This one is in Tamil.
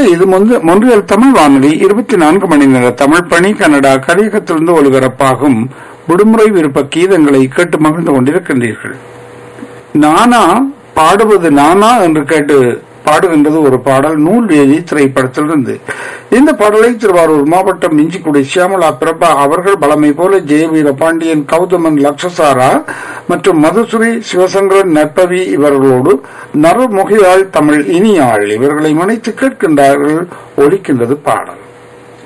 இது மொந்து- மொன்றியல் தமிழ் வானொலி இருபத்தி நான்கு மணி நேர தமிழ் பணி கனடா கலியகத்திலிருந்து ஒலிபரப்பாகும் விடுமுறை விருப்ப கீதங்களை கேட்டு மகிழ்ந்து கொண்டிருக்கின்றீர்கள் நானா பாடுவது நானா என்று கேட்டு பாடுகின்றது ஒரு பாடல் நூல் வேதி திரைப்படத்திலிருந்து இந்த பாடலை திருவாரூர் மாவட்டம் மிஞ்சிக்குடி சியாமலா பிரபா அவர்கள் பலமை போல ஜெயவீர பாண்டியன் கௌதமன் லக்ஷசாரா மற்றும் மதுசுரி சிவசங்கரன் நற்பவி இவர்களோடு நரமுகையாள் தமிழ் இனியாள் இவர்களை மனைத்து கேட்கின்றார்கள் ஒலிக்கின்றது பாடல்